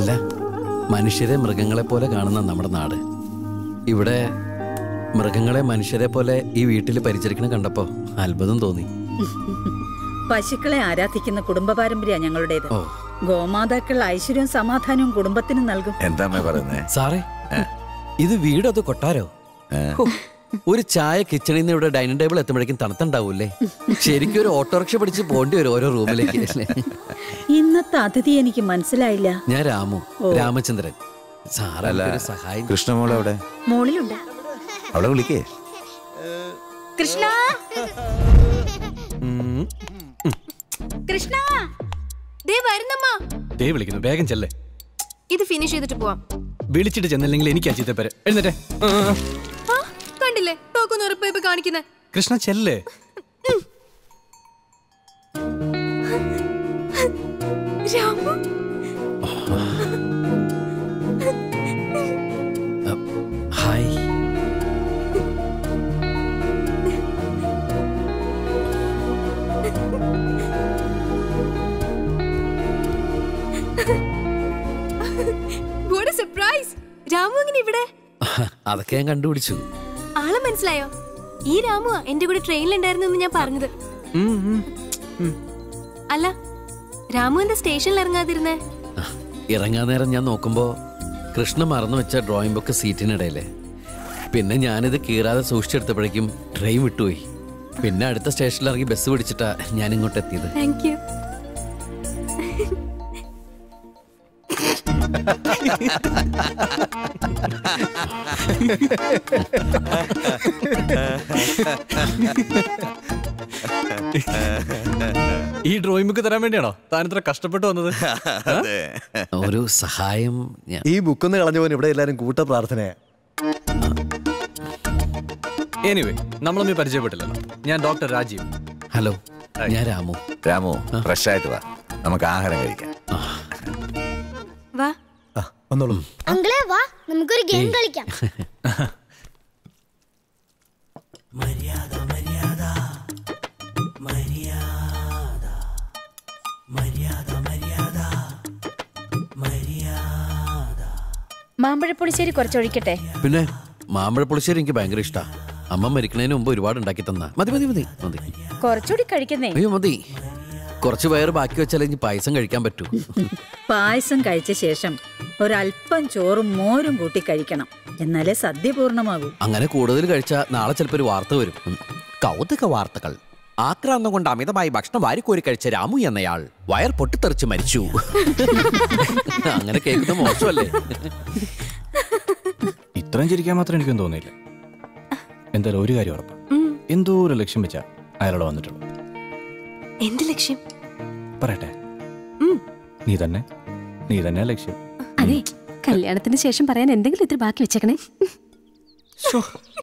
അല്ല മനുഷ്യരെ മൃഗങ്ങളെ പോലെ കാണുന്ന നമ്മുടെ നാട് ഇവിടെ മൃഗങ്ങളെ മനുഷ്യരെ പോലെ ഈ വീട്ടിൽ പരിചരിക്കണ കണ്ടപ്പോ അത്ഭുതം തോന്നി പശുക്കളെ ആരാധിക്കുന്ന കുടുംബ പാരമ്പര്യ ഞങ്ങളുടേത് ഓ ഗോമാതാക്കൾ ഐശ്വര്യവും സമാധാനവും കുടുംബത്തിന് നൽകും എന്താ അമ്മേ പറയുന്നേ സാറേ ഇത് വീടത് കൊട്ടാരോ ഹോ, ഒരു ചായ കിച്ചണിൽ നിന്ന് ഇവിടെ ഡൈനിങ് ടേബിൾ എത്തുമ്പോഴേക്കും തണുത്തുണ്ടാവൂലേ ശരിക്കും ഒരു ഓട്ടോറിക്ഷ പിടിച്ച് പോണ്ടി വരും ഓരോ റൂമിലേക്ക് അല്ലേ? ഇന്നത്തെ അതിഥി എനിക്ക് മനസ്സിലായില്ല ഞാൻ രാമു രാമചന്ദ്രൻ സാറേ ഒരു സഹായം കൃഷ്ണമോൾ അവിടെ മോളിലുണ്ട് അവളെ വിളിക്കേ കൃഷ്ണ ഉം. കൃഷ്ണ ദേ വരുന്നമ്മ ദേ വിളിക്കുന്നു വേഗം ചെല്ലേ ഇത് ഫിനിഷ് ചെയ്തിട്ട് പോവാം വിളിച്ചിട്ട് ചെന്നില്ലെങ്കിൽ എനിക്ക് അജിത്തെ പേര് എഴുന്നേറ്റെ ആ, ആ, ആ. ആ, കണ്ടില്ലേ ടോക്കൊന്ന് ഉറപ്പ് കാണിക്കുന്നത് കൃഷ്ണ ചെല്ലേ Ramu hi what a surprise Ramu എങ്ങനെ ഇവിടെ അതൊക്കെ ഞാൻ കണ്ടുപിടിച്ചു ആളെ മനസ്സിലായോ ഈ രാമു എന്റെ കൂടെ ട്രെയിനിലുണ്ടായിരുന്നു എന്ന് ഞാൻ പറഞ്ഞത് ഉം, ഉം. അല്ല രാമു എന്താ സ്റ്റേഷനിൽ ഇറങ്ങാതിരുന്നേ ആ, ഇറങ്ങാൻ നേരം ഞാൻ നോക്കുമ്പോ കൃഷ്ണ മറന്നു വെച്ച ഡ്രോയിങ് ബുക്ക് സീറ്റിനിടയിലെ പിന്നെ ഞാനിത് കീറാതെ സൂക്ഷിച്ചെടുത്തപ്പോഴേക്കും ട്രെയിൻ വിട്ടുപോയി പിന്നെ അടുത്ത സ്റ്റേഷനിൽ ഇറങ്ങി ബസ് പിടിച്ചിട്ടാ ഞാൻ ഇങ്ങോട്ട് എത്തിയത് താങ്ക് യു ഈ ഡ്രോയിങ് ബുക്ക് തരാൻ വേണ്ടിയാണോ താൻ ഇത്ര കഷ്ടപ്പെട്ട് വന്നത് അതെ ഒരു സഹായം ഞാൻ ഈ ബുക്കൊന്ന് കളഞ്ഞവൻ ഇവിടെ എല്ലാരും കൂട്ട പ്രാർത്ഥനയാ എനിവേ നമ്മളൊന്നും പരിചയപ്പെട്ടില്ലല്ലോ ഞാൻ ഡോക്ടർ രാജീവ് ഹലോ ഞാൻ രാമു രാമു ഫ്രഷ് ആയിട്ട് വാ നമുക്ക് ആഹാരം കഴിക്കാം വാ ആ, വന്നോളൂ അങ്കിളെ വാ നമുക്കൊരു ഗെയിം കളിക്കാം മാമ്പഴപ്പുളിശ്ശേരി കുറച്ചൊഴിക്കട്ടെ പിന്നെ മാമ്പഴ പുളിശ്ശേരി എനിക്ക് ഭയങ്കര ഇഷ്ടാ അമ്മ മരിക്കണതിന് മുമ്പ് ഒരുപാട് ഉണ്ടാക്കി തന്ന മതി മതി മതി മതി കുറച്ചുകൂടി കഴിക്കുന്നേ അയ്യോ മതി കുറച്ച് വയറ് ബാക്കി വെച്ചാലേ ഇനി പായസം കഴിക്കാൻ പറ്റൂ പായസം കഴിച്ച ശേഷം ഒരല്പം ചോറും മോരും കൂട്ടി കഴിക്കണം എന്നാലേ സദ്യ പൂർണ്ണമാകൂ അങ്ങനെ കൂടുതൽ കഴിച്ചാൽ നാളെ ചിലപ്പോൾ ഒരു വാർത്ത വരും ഉം. കൗതുക വാർത്തകൾ ആക്രാന്തം കൊണ്ട് അമിതമായി ഭക്ഷണം വാരിക്കോരി കഴിച്ച രാമു എന്നയാൾ വയർ പൊട്ടിത്തെറിച്ച് മരിച്ചു അങ്ങനെ കേൾക്കുന്നത് മോശമല്ലേ ഇത്രയും ചിരിക്കാൻ മാത്രം എനിക്കൊന്നും തോന്നിയില്ല എന്തായാലും ഒരു കാര്യം ഉറപ്പാ ഉം. എന്തോ ഒരു ലക്ഷ്യം വെച്ചാ അയാളോട് വന്നിട്ടുള്ളൂ എന്ത് ലക്ഷ്യം പറയട്ടെ ഉം. നീ തന്നെ നീ തന്നെ ലക്ഷ്യം അതെ കല്യാണത്തിന് ശേഷം പറയാൻ എന്തെങ്കിലും ഇത്തിരി ബാക്കി വെച്ചേക്കണേ